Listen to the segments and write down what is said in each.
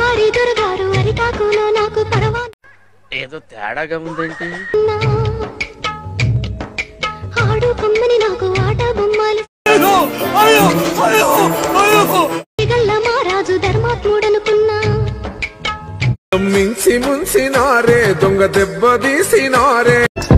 వారి దొరగారు అరిటాకులో నాకు పరవా ఏదో తేడాగా ఉందేంటి ఆడు కమ్మని నాకు ఆట బొమ్మలు గల్ల మారాజు ధర్మాత్ముడనుకున్నా మించి ముంచినారే దొంగ దెబ్బ తీసినారే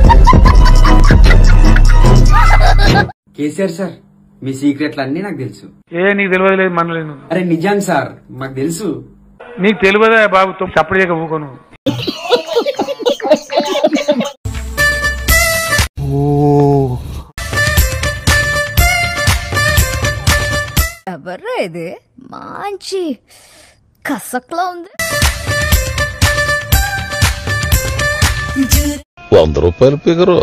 కేసీఆర్ సార్ మీ సీక్రెట్లు అన్ని నాకు తెలుసు ఏ నీకు తెలియదు లేదు మనలేదు అరే నిజాం సార్ మాకు తెలుసు నీకు తెలియదా బాబు చప్పుడు చేయక ఊకోను ఎవర్రా ఇది మంచి కసక్లా ఉంది వంద రూపాయలు ఫిగరు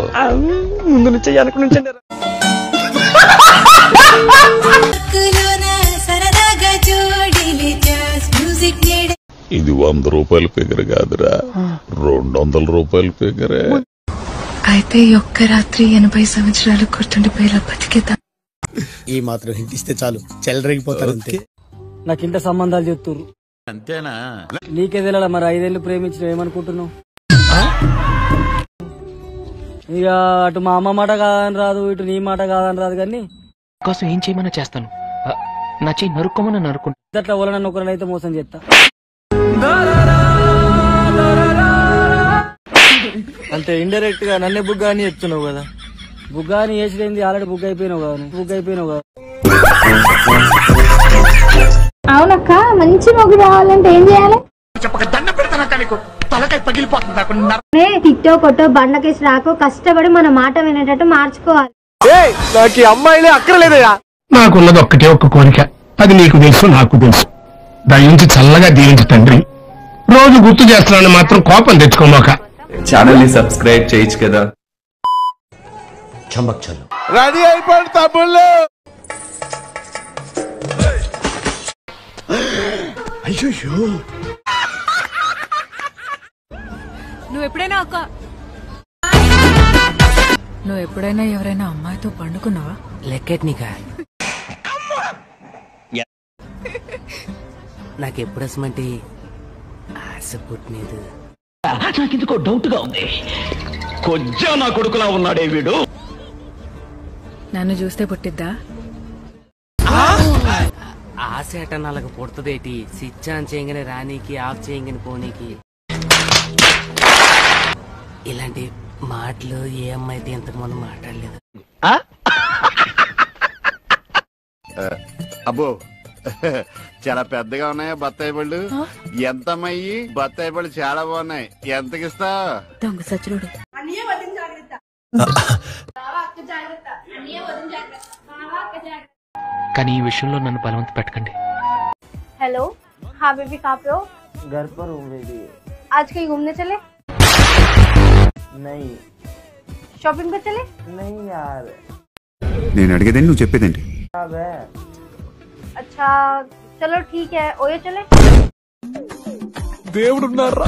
ఇది వంద రూపాయల ఫిగర్ కాదురా రెండు వందల రూపాయల ఫిగరే అయితే ఈ ఒక్క రాత్రి ఎనభై సంవత్సరాలు గుర్తుండిపోయేలా బతికేద్దాం ఈ మాత్రం హింట్ ఇస్తే చాలు చెలరేగిపోతారు అంతే నాకు ఇంత సంబంధాలు చెప్తుర్రు అంతేనా నీకే తెలియాలి మరి ఐదేళ్లు ప్రేమించిన ఏమనుకుంటున్నావు ఇక అటు మా అమ్మ మాట కాదని రాదు ఇటు నీ మాట కాదని రాదు కానీ కోసం ఏం చేయమన్నా చేస్తాను ఆ, నా చెయ్యి నరుక్కోమని నరుక్కుంటా ఇట్లా వాళ్ళని ఒకరినైతే మోసం చేస్తా అంతే ఇండైరెక్ట్ గా నన్నే బుగ్గ అని చెప్తున్నావు కదా బుగ్గ అని వేసిపోయింది ఆల్రెడీ బుక్ అయిపోయినావు కదా నువ్వు. బుక్ అయిపోయినావు కదా అవునక్క మంచి మొగ్గు రావాలంటే ఏం చేయాలి తిట్టో కొట్టో బండకేసి రాకు కష్టపడి మన మాట వినేటట్టు మార్చుకోవాలి నాకు ఈ అమ్మాయిలే అక్కర్లేదయ్యా నాకున్నది ఒక్కటే ఒక్క కోరిక అది నీకు తెలుసు నాకు తెలుసు దయించి చల్లగా దీవించు తండ్రి రోజు గుర్తు చేస్తున్నాను మాత్రం కోపం తెచ్చుకోమాక ఛానల్ ని సబ్స్క్రైబ్ చేయొచ్చు కదా రెడీ అయిపోయింది తమ్ముళ్ళు నువ్వు ఎప్పుడైనా ఒక నువ్వు ఎప్పుడైనా ఎవరైనా అమ్మాయితో పండుకున్నావా లెక్కెట్నికా నాకెప్పుడు అసమంటే ఆశ పుట్టినది నాకెందుకో డౌట్ గా ఉంది కొంచెం నా కొడుకులా ఉన్నాడే వీడు నన్ను చూస్తే పుట్టిద్దా ఆశ ఎటనాలకు పుడుతుందేటి స్విచ్ ఆన్ చేయగానే రానీకి ఆఫ్ చేయగానే పోనీకి ఇలాంటి మాటలు ఏ అమ్మాయితే ఇంతకు ముందు మాట్లాడలేదు అబ్బో చాలా పెద్దగా ఉన్నాయా బత్తాయి పళ్ళు ఎంత అమ్మాయి బత్తాయి పళ్ళు చాలా బాగున్నాయి ఎంతకిస్తా దొంగ సచ్చుడు కానీ ఈ విషయంలో నన్ను బలవంత పెట్టకండి हेलो हाँ बेबी कहाँ पे हो घर पर हूँ बेबी आज कहीं घूमने चले नहीं शॉपिंग पे चले नहीं यार నేను అడిగేదండి నువ్వు చెప్పేదేంటి अब है अच्छा चलो ठीक है ओयो चले దేవుడు ఉన్నారా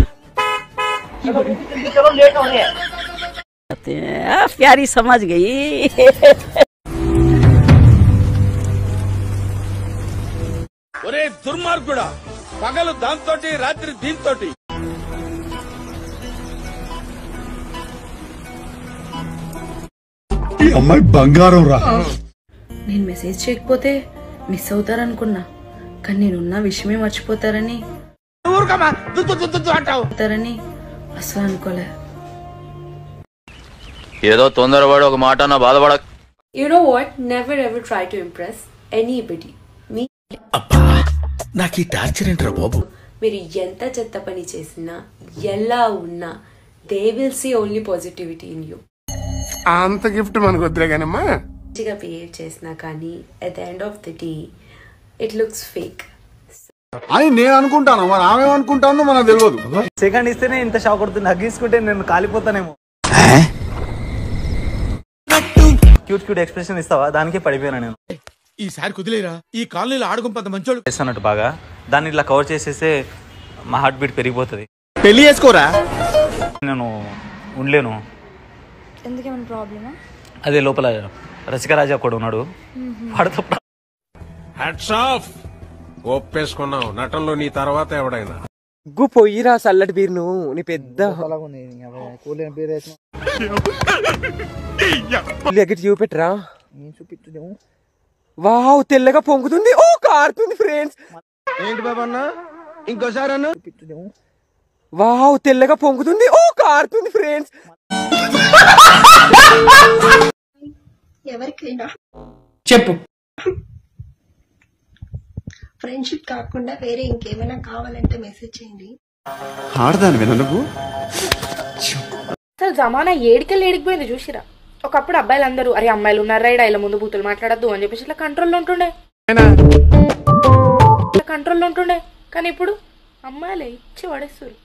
प्यारी समझ गई ఒరే దుర్మార్గుడా పగలు దాంతో రాత్రి దీంతో ఈ అమ్మాయి బంగారం రా నేను మెసేజ్ చేయకపోతే మిస్ అవుతారనుకున్నా కానీ నేనున్న విషయమే మర్చిపోతారని అవుతారని అసలు అనుకోలే ఏదో తొందరపడి ఒక మాట నా బాధపడ you know what never ever try to impress anybody మీ నాకు ఈ టార్చర్ ఏంట్రా బాబు మీరు ఎంత చెత్త పని చేసినా ఎలా ఉన్నా they will see only positivity in you అంత గిఫ్ట్ మనకు వద్దులే కానమ్మా మంచిగా బిహేవ్ చేసినా కానీ at the end of the day it looks fake అని నేను అనుకుంటాను మరి ఆమె అనుకుంటాను మనకు తెలియదు సెకండ్ ఇస్తేనే ఇంత షాక్ కొడుతుంది హగ్గించుకుంటే నేను కాలిపోతానేమో క్యూట్ క్యూట్ ఎక్స్ప్రెషన్ ఇస్తావా దానికే పడిపోయినా నేను ఈసారి కుదిలేరా ఈ కాలనీలో ఆడుకుంపంత మంచోళ్ళు చేస్తానట్టు బాగా దాన్ని ఇట్లా కవర్ చేసేస్తే మా హార్ట్ బీట్ పెరిగిపోతుంది పెళ్లి చేసుకోరా నేను ఉండలేను ఎందుకేమైనా ప్రాబ్లమా అదే లోపల రసికరాజా కూడా ఉన్నాడు వాడితో హ్యాట్స్ ఆఫ్ ఒప్పేసుకున్నావు నటనలో నీ తర్వాత ఎవడైనా గు పొయ్యిరా చల్లటి బీర్ నువ్వు నీ పెద్ద ఎగ్గటి చూపెట్టరా వావ్ తెల్లగా పొంగుతుంది ఓ కారుతుంది ఫ్రెండ్స్ ఏంటి బాబా అన్న ఇంకోసారి అన్న వావ్ తెల్లగా పొంగుతుంది ఓ కారుతుంది ఫ్రెండ్స్ ఎవరికైనా చెప్పు ఫ్రెండ్షిప్ కాకుండా వేరే ఇంకేమైనా కావాలంటే మెసేజ్ చేయండి ఆడదానివేనా నువ్వు అసలు జమానా ఏడికెళ్ళి ఏడికిపోయింది చూసిరా ఒకప్పుడు అబ్బాయిలు అందరూ అరే అమ్మాయిలు ఉన్నారా ఇడ ఇలా ముందు బూతులు మాట్లాడద్దు అని చెప్పేసి ఇట్లా కంట్రోల్లో ఉంటుండే ఇట్లా కంట్రోల్లో ఉంటుండే కానీ ఇప్పుడు అమ్మాయిలే ఇచ్చి పడేస్తారు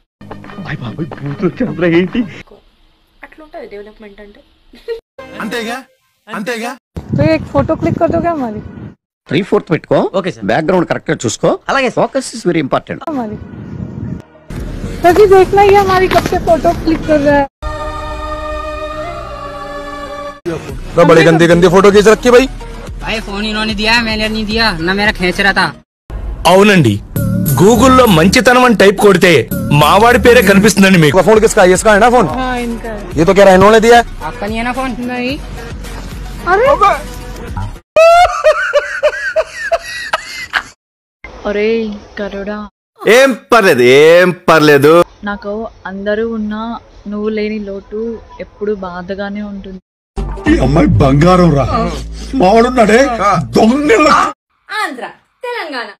అట్లుంటది డెవలప్మెంట్ అంటే అంతేగా అంతేగా ఫోటో క్లిక్ కొడుతుగా మరి త్రీ ఫోర్త్ పెట్టుకో ఓకే సార్ బ్యాక్గ్రౌండ్ కరెక్ట్ గా చూసుకో అలాగే ఫోకస్ ఇస్ వెరీ ఇంపార్టెంట్ మరి तभी देखना ही हमारी कब से फोटो क्लिक कर रहा है बड़े गंदे गंदे फोटो खींच रखे भाई भाई फोन इन्होंने दिया है मैंने नहीं दिया ना मेरा खींच रहा था అవునండి గూగుల్లో మంచితనం అని టైప్ కొడితే మావాడి పేరే కనిపిస్తుందండి మీకు फोन किसका है इसका है ना फोन हाँ इनका है ये तो कह रहा है इन्होंने दिया आपका नहीं है ना फोन नहीं अरे ఒరే కరుడా ఏం పర్లేదు ఏం పర్లేదు నాకు అందరూ ఉన్నా నువ్వు లేని లోటు ఎప్పుడు బాధగానే ఉంటుంది ఈ అమ్మాయి బంగారం రా మావాడున్నాడే దొంగ ఆంధ్ర తెలంగాణ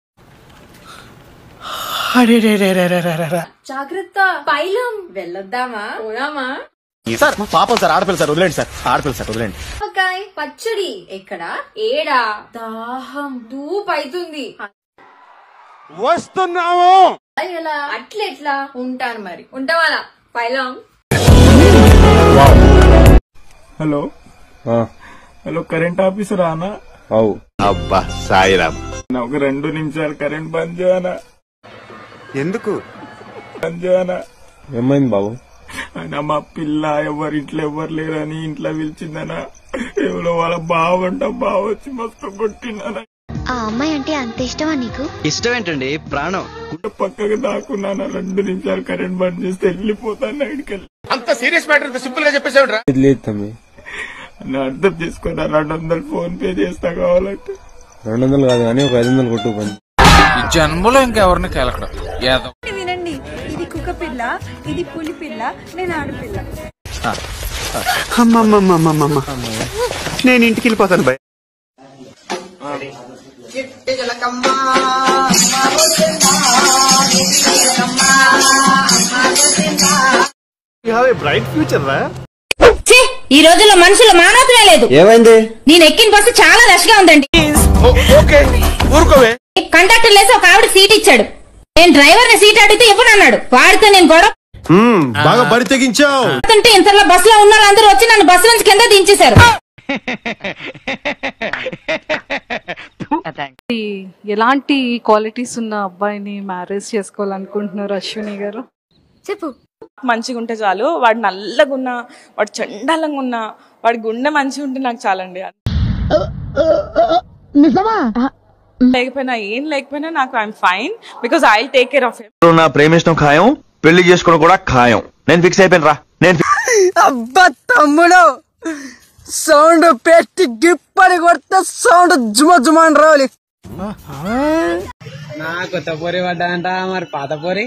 జాగ్రత్త పైలం వెళ్ళొద్దామా పోదామా సార్ పాపం సార్ ఆడపిల్ల సార్ వదిలేండి సార్ ఆడపిల్ల సార్ వదిలేండి కాయ్ పచ్చడి ఎక్కడ ఏడా దాహం దూపైతుంది వస్తున్నాము ఎలా అట్లెట్లా ఉంటాను మరి ఉంటావాలా పైలం హలో హలో కరెంట్ ఆఫీసర్ అనా అవు అబ్బా సాయిరామ్ ఒక రెండు నిమిషాలు కరెంట్ బంద్ చేయనా ఎందుకు బంద్ చేయనా ఏమైంది బాబు అయినా మా పిల్ల ఎవరి ఇంట్లో ఎవరు లేరని ఇంట్లో పిలిచిందనా ఎవరో వాళ్ళ బావంట బావ వచ్చి మస్తు కొట్టిందనా ఆ అమ్మాయి అంటే అంత ఇష్టమా నీకు ఇష్టం ఏంటండి ప్రాణం పక్కకు దాక్కున్నానా రెండు నిమిషాలు కరెంట్ బంద్ చేస్తే వెళ్ళిపోతాను ఇక్కడికి అంత సీరియస్ మ్యాటర్ సింపుల్ గా చెప్పేసాడు లేదు తమ్మి నన్ను అర్థం చేసుకున్నా రెండు వందలు ఫోన్ పే చేస్తా కావాలంటే రెండు వందలు కాదు కానీ ఒక ఐదు వందలు కొట్టు పని ఈ జన్మలో ఇంకెవరిని కలకడం ఏదో వినండి ఇది కుక్క పిల్ల ఇది పులి పిల్ల నేను ఆడపిల్ల అమ్మమ్మమ్మమ్మమ్మ నేను ఇంటికి వెళ్ళిపోతాను భయ్ బ్రైట్ ఫ్యూచర్ రా ఈ రోజుల్లో మనుషుల మానవతమే లేదు ఏమైంది నేను ఎక్కిన బస్సు చాలా రష్ గా ఉందండి ఓకే ఊరుకోవే కండక్టర్ లేసి ఒక ఆవిడ సీట్ ఇచ్చాడు నేను డ్రైవర్ ని సీట్ అడిగితే ఇవ్వనన్నాడు వాడితో నేను గొడవ బాగా బరి తెగించావు పడుతుంటే ఇంతలో బస్సులో ఉన్న వాళ్ళందరూ వచ్చి నన్ను బస్సు నుంచి కింద దించేశారు ఎలాంటి క్వాలిటీస్ ఉన్న అబ్బాయిని మ్యారేజ్ చేసుకోవాలనుకుంటున్నారు అశ్విని గారు చెప్పు మంచిగా ఉంటే చాలు వాడు నల్లగా ఉన్నా వాడు చండాలంగా ఉన్నా వాడి గుండె మంచిగా ఉంటే నాకు చాలండి లేకపోయినా ఏం లేకపోయినా నాకు I'm fine because I take care of నా ప్రేమించడం ఖాయం పెళ్లి చేసుకోవడం కూడా ఖాయం నేను ఫిక్స్ అయిపోయిన రా నేను అబ్బా తమ్ముడు సౌండ్ పెట్టి గిప్పని కొడితే సౌండ్ జుమ జుమ అని రావాలి నా కొత్త పొరి పడ్డాదంట మరి పాత పొరి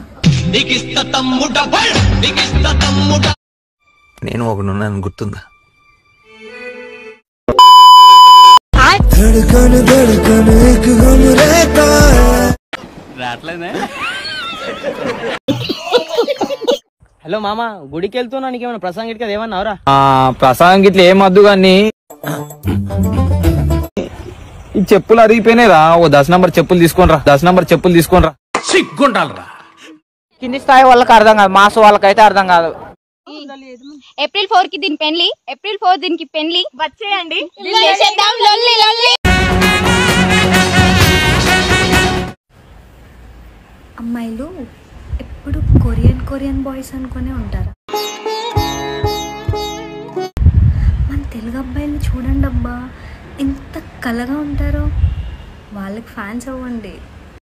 నేను ఒకడున్నాను గుర్తుందా హలో మామ గుడికి వెళ్తున్నా నీకేమైనా ప్రసంగం గిట్ల ఏమన్నావురా ప్రసంగం గిట్ల ఏమద్దు గాని ఈ చెప్పులు అరిగిపోయినాయిరా ఓ దశ నంబర్ చెప్పులు తీసుకోనరా దశ నంబర్ చెప్పులు తీసుకోనరా సిగ్గుండాలరా కింది స్థాయి వాళ్ళకి అర్థం కాదు మాస్ వాళ్ళకైతే అర్థం కాదు ఏప్రిల్ ఫోర్ కి దీని పెళ్లి ఏప్రిల్ ఫోర్ దీనికి పెళ్లి వచ్చేయండి లొల్లి లొల్లి అమ్మాయిలు ఎప్పుడు కొరియన్ కొరియన్ బాయ్స్ అనుకునే ఉంటారు మన తెలుగు అబ్బాయిలు చూడండి అబ్బా ఎంత కలగా ఉంటారో వాళ్ళకి ఫ్యాన్స్ అవ్వండి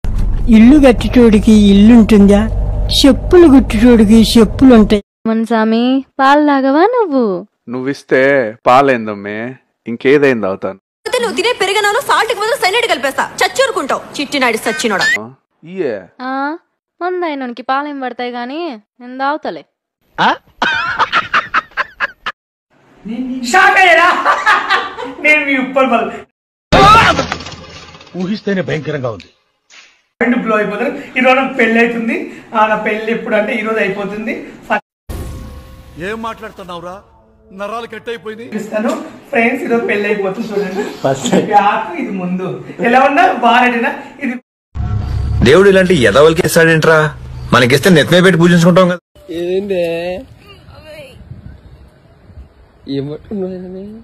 ఇల్లు కట్టుచోడికి ఇల్లు ఉంటుందా చెప్పులు గుట్టుచోడికి చెప్పులు ఉంటాయి మనసామి పాలు తాగవా నువ్వు నువ్విస్తే పాలైందమ్మే ఇంకేదైంది అవుతాను నువ్వు తినే పెరిగనాను సాల్ట్ బదులు సైనైడ్ కలిపేస్తా చచ్చూరుకుంటావు చిట్టినాడు సచ్చినోడా ఇయే ఆ మందైనకి పాలేం పడతాయి గాని నేను తాగుతలే షాక్ అయ్యారా నేను మీ ఉప్పల్ బల్ ఊహిస్తేనే భయంకరంగా ఉంది రెండు బ్లో అయిపోతారు ఈ రోజు నాకు పెళ్లి అవుతుంది ఆ, నా పెళ్లి ఎప్పుడు అంటే ఈ రోజు అయిపోతుంది ఏం మాట్లాడుతున్నావురా నరాలు కట్ అయిపోయింది ఇస్తాను ఫ్రెండ్స్ ఈరోజు పెళ్లి అయిపోతుంది చూడండి First. బ్యాక్ ఇది ముందు ఎలా ఉన్నా బాగా ఇది దేవుడు ఇలాంటి ఎదవలకి ఇస్తాడేంట్రా మనకిస్తే నెత్తిమే పెట్టి పూజించుకుంటాం కదా ఏందే ఏమంటున్నాను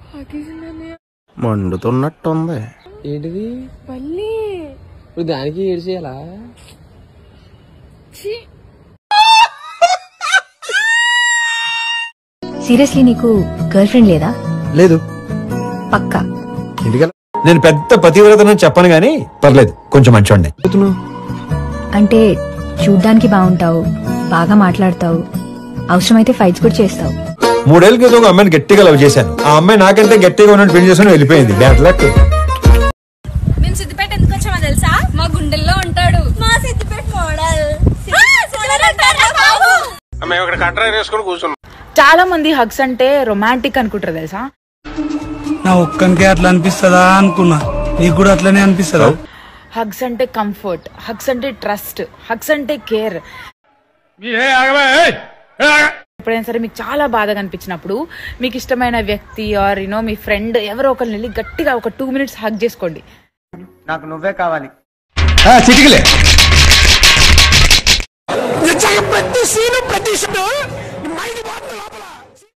మండుతున్నట్టుంది ఏంటిది మళ్ళీ ఇప్పుడు దానికి ఏడు చేయాలా సీరియస్లీ నీకు గర్ల్ ఫ్రెండ్ లేదా లేదు పక్కా ఎందుకలా నేను పెద్ద పతివ్రతను చెప్పను గానీ పర్లేదు కొంచెం మంచోండి అంటే చూడ్డానికి బాగుంటావు బాగా మాట్లాడతావు అవసరమైతే ఫైట్స్ కూడా చేస్తావు మూడేళ్ల క్రితం ఒక అమ్మాయిని గట్టిగా లవ్ చేశాను ఆ అమ్మాయి నాకంటే గట్టిగా ఉన్నట్టు పెళ్లి చేసుకుని వెళ్ళిపోయింది బ్యాడ్ లక్ మేము సిద్దిపేట ఎందుకు వచ్చామో తెలుసా మా గుండెల్లో ఉంటాడు మా సిద్దిపేట మోడల్ మేము ఇక్కడ కట్రా వేసుకుని కూర్చున్నాం చాలా మంది హగ్స్ అంటే రొమాంటిక్ అనుకుంటారు తెలుసా నా ఒక్కనికే అట్లా అనిపిస్తుందా అనుకున్నా నీకు కూడా అట్లనే అనిపిస్తుందా హగ్స్ అంటే కంఫర్ట్ హగ్స్ అంటే ట్రస్ట్ హగ్స్ అంటే కేర్ ఎప్పుడైనా సరే మీకు చాలా బాధగా అనిపించినప్పుడు మీకు ఇష్టమైన వ్యక్తి ఆర్ యూనో మీ ఫ్రెండ్ ఎవరో ఒకరిని వెళ్ళి గట్టిగా ఒక టూ మినిట్స్ హగ్ చేసుకోండి నాకు నువ్వే కావాలి చిటికలే ప్రతి సీను ప్రతి